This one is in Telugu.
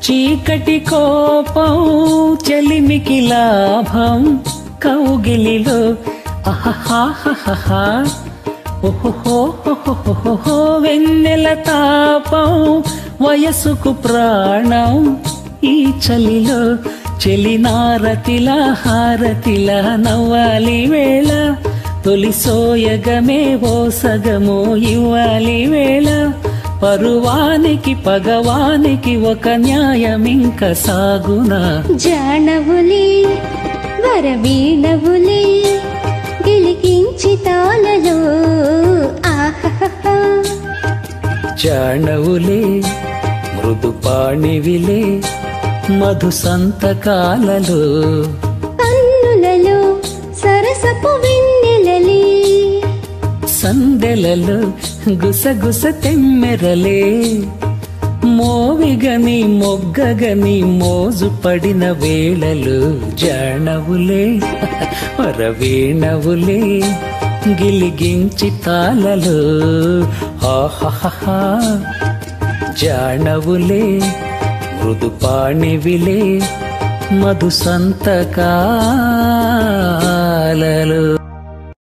చీకటి కోపం చెలిమికి లాభం కౌగిలిలో అహహాహహా ఓహోహోహోహోహో వెన్నెల తాపం వయసుకు ప్రాణం ఈ చలిలో చెలినారతిల హారతిల నవ్వాలి వేళ తొలి సోయగమే ఓ సగము ఇవ్వాలి వేళ పరువానికి పగవానికి ఒక న్యాయమింక సాగునా జానవులే వరవీణవులే గిలికించి తాళలో ఆహా చాణవులే మృదు పాణివిలే మధు సంతకాలలో కన్నులలో సరసపు వెన్నెలలే సందెలలో గుసగుస తెమ్మెరలే మోవిగని మొగ్గగని మోజు పడిన వేళలు జాణవులే వరవీణవులే గిలిగించి తాళలు ఆహా జాణవులే మృదు పాణివిలే మధు సంతకాలలో